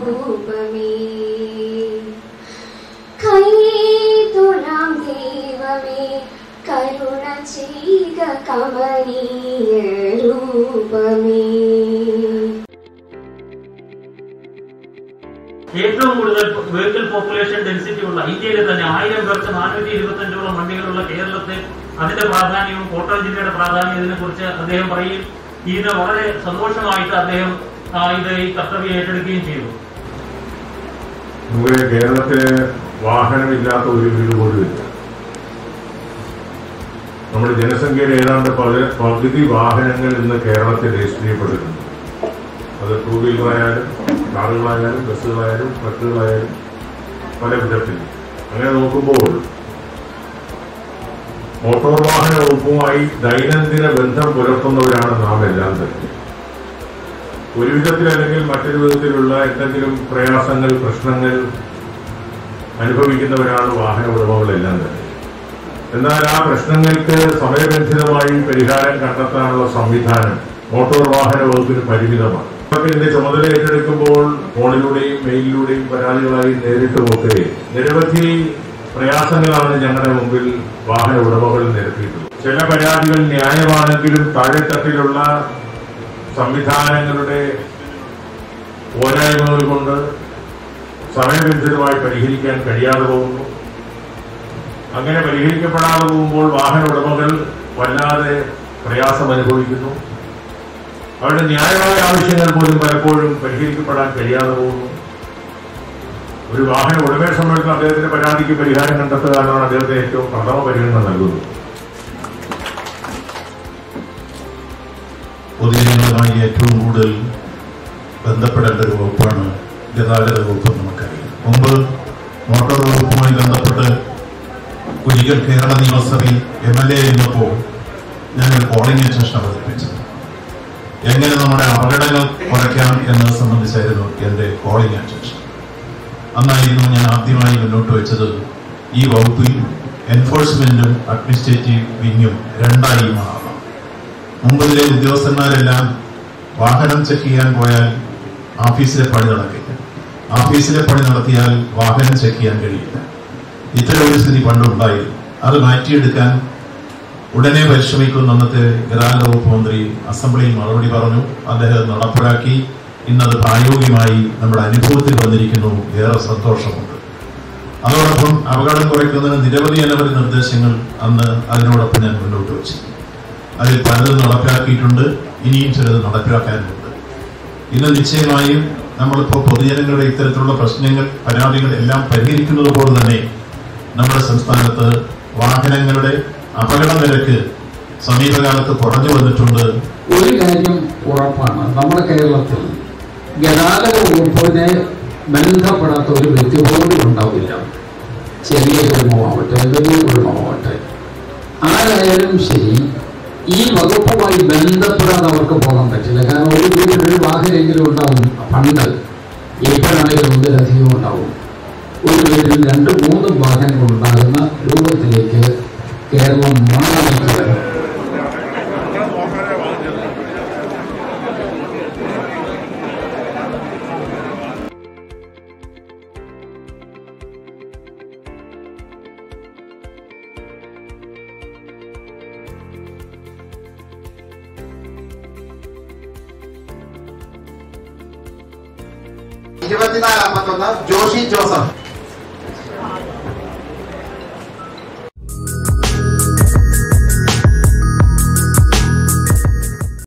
രൂപമേ കൈ തൊഴാം ദൈവമേ കരുണ ചെയ്യുക കമനീയ രൂപമേ ഏറ്റവും കൂടുതൽ വെഹിക്കിൾ പോപ്പുലേഷൻ ഡെൻസിറ്റി ഉള്ള ഇന്ത്യയിലെ തന്നെ ആയിരം പേർക്ക് നാനൂറ്റി ഇരുപത്തഞ്ചോളം വണ്ടികളുള്ള കേരളത്തെ അതിന്റെ പ്രാധാന്യവും കോട്ടയം ജില്ലയുടെ പ്രാധാന്യം ഇതിനെ കുറിച്ച് അദ്ദേഹം പറയുകയും ഇതിന് വളരെ സന്തോഷമായിട്ട് അദ്ദേഹം ആ, ഇത് ഈ കർത്തവ്യം ഏറ്റെടുക്കുകയും ചെയ്തു നമുക്ക് കേരളത്തില് വാഹനമില്ലാത്ത ഒരു വീട് പോലും ഇല്ല നമ്മുടെ ജനസംഖ്യയുടെ ഏതാണ്ട് പല- പകുതി വാഹനങ്ങൾ ഇന്ന് കേരളത്തിൽ രജിസ്റ്റർ ചെയ്യപ്പെട്ടിട്ടുണ്ട് അത് ടൂ വീലറായാലും കാറുകളായാലും ബസ്സുകളായാലും ട്രക്കുകളായാലും പല വിധത്തിൽ അങ്ങനെ നോക്കുമ്പോൾ മോട്ടോർ വാഹന വകുപ്പുമായി ദൈനംദിന ബന്ധം പുലർത്തുന്നവരാണ് നാം എല്ലാം തന്നെ ഒരു വിധത്തിൽ അല്ലെങ്കിൽ മറ്റൊരു വിധത്തിലുള്ള എന്തെങ്കിലും പ്രയാസങ്ങൾ പ്രശ്നങ്ങൾ അനുഭവിക്കുന്നവരാണ് വാഹന ഉടമകളെല്ലാം തന്നെ എന്നാൽ ആ പ്രശ്നങ്ങൾക്ക് സമയബന്ധിതമായി പരിഹാരം കണ്ടെത്താനുള്ള സംവിധാനം മോട്ടോർ വാഹന വകുപ്പിന് പരിമിതമാണ് നമുക്ക് ഇതിന്റെ ചുമതല ഏറ്റെടുക്കുമ്പോൾ ഫോണിലൂടെയും മെയിലിലൂടെയും പരാതികളായി നേരിട്ടുമൊക്കെ നിരവധി പ്രയാസങ്ങളാണ് ഞങ്ങളുടെ മുമ്പിൽ വാഹന ഉടമകൾ നിരത്തിയിട്ടുള്ളത് ചില പരാതികൾ ന്യായമാണെങ്കിലും താഴെത്തട്ടിലുള്ള സംവിധാനങ്ങളുടെ പോരായ്മകൾ കൊണ്ട് സമയബന്ധിതമായി പരിഹരിക്കാൻ കഴിയാതെ പോകുന്നു അങ്ങനെ പരിഹരിക്കപ്പെടാതെ പോകുമ്പോൾ വാഹന ഉടമകൾ വല്ലാതെ പ്രയാസം അനുഭവിക്കുന്നു അവരുടെ ന്യായമായ ആവശ്യങ്ങൾ പോലും പലപ്പോഴും പരിഹരിക്കപ്പെടാൻ കഴിയാതെ പോകുന്നു ഒരു വാഹന ഉടമയെ സംബന്ധിച്ച് അദ്ദേഹത്തിന്റെ പരാതിക്ക് പരിഹാരം കണ്ടെത്തുക എന്നാണ് അദ്ദേഹത്തിന് ഏറ്റവും പ്രഥമ പരിഗണന നൽകുന്നത് പൊതുജനങ്ങളുമായി ഏറ്റവും കൂടുതൽ ബന്ധപ്പെടേണ്ട ഒരു വകുപ്പാണ് ഗതാഗത വകുപ്പ് നമുക്കറിയാം മുമ്പ് മോട്ടോർ വകുപ്പുമായി ബന്ധപ്പെട്ട് ഒരിക്കൽ കേരള നിയമസഭയിൽ എം എൽ എ ആയിരുന്നപ്പോൾ ഞാനൊരു പോളിംഗ് അറ്റൻഷൻ അവതരിപ്പിച്ചത് എങ്ങനെ നമ്മുടെ അപകടങ്ങൾ കുറയ്ക്കാം എന്നത് സംബന്ധിച്ചായിരുന്നു എൻ്റെ പോളിംഗ് അറ്റൻഷൻ അന്നായിരുന്നു ഞാൻ ആദ്യമായി മുന്നോട്ട് വെച്ചത് ഈ വകുപ്പിൽ എൻഫോഴ്സ്മെന്റും അഡ്മിനിസ്ട്രേറ്റീവ് വിങ്ങും രണ്ടായി മാറണം മുമ്പിലെ ഉദ്യോഗസ്ഥന്മാരെല്ലാം വാഹനം ചെക്ക് ചെയ്യാൻ പോയാൽ ഓഫീസിലെ പണി നടക്കില്ല ഓഫീസിലെ പണി നടത്തിയാൽ വാഹനം ചെക്ക് ചെയ്യാൻ കഴിയില്ല ഇത്തരം ഒരു സ്ഥിതി പണ്ടുണ്ടായിരുന്നു അത് മാറ്റിയെടുക്കാൻ ഉടനെ പരിശ്രമിക്കുന്ന അന്നത്തെ ഗതാഗത വകുപ്പ് മന്ത്രി അസംബ്ലിയിൽ മറുപടി പറഞ്ഞു അദ്ദേഹം നടപ്പിലാക്കി ഇന്നത് പ്രായോഗികമായി നമ്മുടെ അനുഭവത്തിൽ വന്നിരിക്കുന്നു ഏറെ സന്തോഷമുണ്ട് അതോടൊപ്പം അപകടം കുറയ്ക്കുന്നതിന് നിരവധി അനവധി നിർദ്ദേശങ്ങൾ അന്ന് അതിനോടൊപ്പം ഞാൻ മുന്നോട്ട് വെച്ചു അതിൽ പലതും നടപ്പിലാക്കിയിട്ടുണ്ട് ഇനിയും ചിലത് നടപ്പിലാക്കാനുണ്ട് ഇന്ന് നിശ്ചയമായും നമ്മളിപ്പോൾ പൊതുജനങ്ങളുടെ ഇത്തരത്തിലുള്ള പ്രശ്നങ്ങൾ പരാതികൾ എല്ലാം പരിഹരിക്കുന്നത് പോലെ തന്നെ നമ്മുടെ സംസ്ഥാനത്ത് വാഹനങ്ങളുടെ അപകട നിരക്ക് സമീപകാലത്ത് കുറഞ്ഞു വന്നിട്ടുണ്ട് ഒരു കാര്യം ഉറപ്പാണ് നമ്മുടെ കേരളത്തിൽ ഗതാഗത വകുപ്പിനെ ബന്ധപ്പെടാത്ത ഒരു വ്യക്തി പോലും ഉണ്ടാവില്ല ചെറിയ കുടുംബമാവട്ടെ വലിയ കുടുംബമാവട്ടെ ആരായാലും ശരി ഈ വകുപ്പുമായി ബന്ധപ്പെടാതെ അവർക്ക് പോകാൻ പറ്റില്ല കാരണം ഒരു വീട്ടിൽ ഒരു വാഹനമെങ്കിലും ഉണ്ടാവും പണ്ട് ഇപ്പോഴാണെങ്കിൽ ഒന്നിലധികം ഉണ്ടാവും ഒരു വീട്ടിൽ രണ്ട് മൂന്ന് വാഹനങ്ങൾ ഉണ്ടാകുന്ന രൂപത്തിലേക്ക് കേരളം മാറിയിരിക്കുകയാണ് ഇരുപത്തിനാല് അമ്പത്തൊന്ന് ജോഷി ജോസഫ്